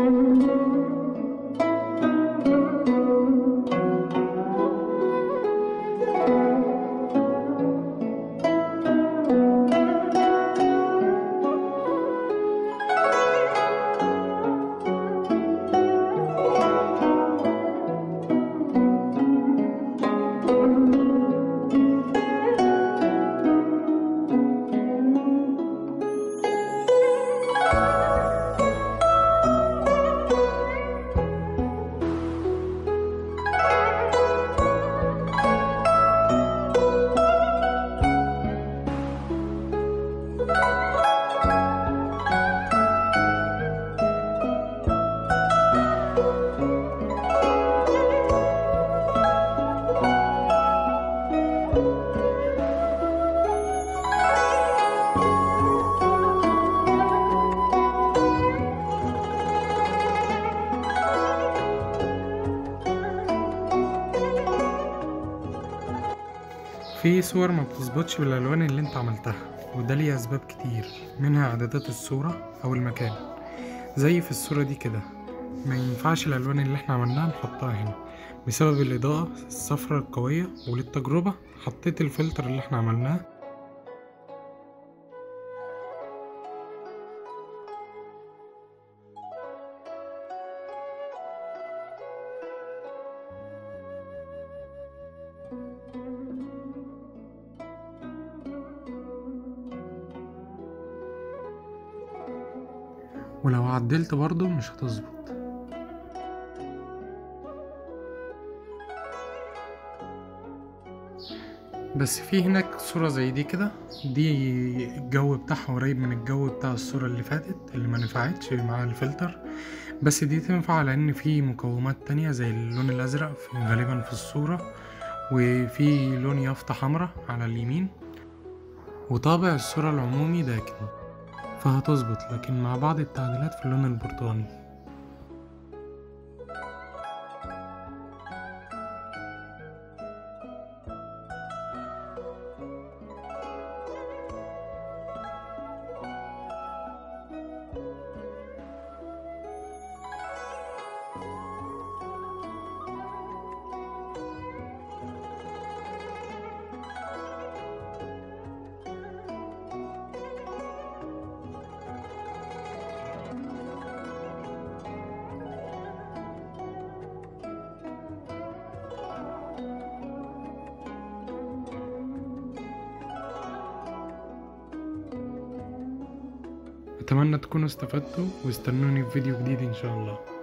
في صور ما بتظبطش بالألوان اللي انت عملتها وده ليه أسباب كتير منها إعدادات الصورة أو المكان زي في الصورة دي كده ما ينفعش الألوان اللي احنا عملناها نحطها هنا بسبب الإضاءة الصفرة القوية وللتجربة حطيت الفلتر اللي احنا عملناه ولو عدلت برضو مش هتظبط بس في هناك صورة زي دي كده دي الجو بتاعها قريب من الجو بتاع الصورة اللي فاتت اللي ما نفعتش مع الفلتر بس دي تنفع لأن في مقومات تانية زي اللون الأزرق في غالبا في الصورة وفي لون يافطة حمراء على اليمين وطابع الصورة العمومي داكن فهتظبط لكن مع بعض التعديلات في اللون البرتقاني أتمنى تكونوا استفدتوا واستنوني في فيديو جديد إن شاء الله